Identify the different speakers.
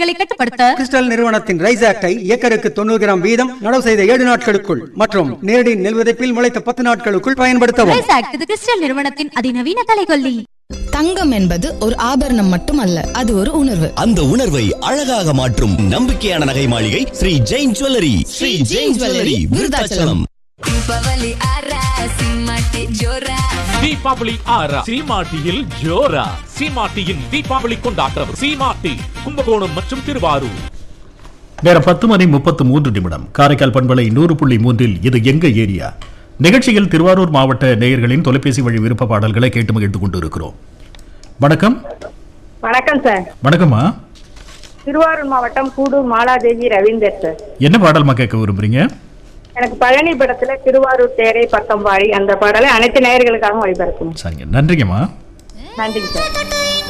Speaker 1: நோய்களை கட்டுப்படுத்த
Speaker 2: கிறிஸ்டல் நிறுவனத்தின் ரைஸ் ஆக்டை ஏக்கருக்கு தொண்ணூறு கிராம் வீதம் நடவு செய்த ஏழு நாட்களுக்குள் மற்றும் நேரடி நெல் விதைப்பில் முளைத்த பத்து நாட்களுக்குள் பயன்படுத்தவும்
Speaker 1: ரைஸ் ஆக்ட் இது கிறிஸ்டல் நிறுவனத்தின் அதிநவீன கலைகொல்லி
Speaker 3: தங்கம் என்பது ஒரு ஆபரணம் மட்டுமல்ல அது ஒரு உணர்வு
Speaker 4: அந்த உணர்வை அழகாக மாற்றும் நம்பிக்கையான நகை மாளிகை ஸ்ரீ ஜெயின் ஜுவல்லரி ஸ்ரீ ஜெயின் ஜுவல்லரி விருதாச்சலம்
Speaker 5: தீபாவளி ஆரா சீமாட்டியில் ஜோரா சீமாட்டியின் தீபாவளி கொண்டாட்டம் சீமாட்டி கும்பகோணம் மற்றும் திருவாரூர்
Speaker 6: நேரம் பத்து மணி முப்பத்து மூன்று நிமிடம் காரைக்கால் பண்பலை நூறு புள்ளி மூன்றில் இது எங்க ஏரியா நிகழ்ச்சியில் திருவாரூர் மாவட்ட நேயர்களின் தொலைபேசி வழி விருப்ப பாடல்களை கேட்டு மகிழ்ந்து கொண்டு இருக்கிறோம் வணக்கம்
Speaker 7: வணக்கம் சார்
Speaker 6: வணக்கம்மா
Speaker 7: திருவாரூர் மாவட்டம் கூடூர் மாலாதேவி ரவீந்தர் சார்
Speaker 6: என்ன பாடல்மா கேட்க விரும்புறீங்க
Speaker 7: எனக்கு பழனி படத்துல திருவாரூர் தேரை பக்கம் பாடி அந்த பாடலை அனைத்து நேயர்களுக்காகவும் ஒளிபரப்பும்
Speaker 6: சரிங்க நன்றிங்கம்மா
Speaker 7: நன்றிங்க சார்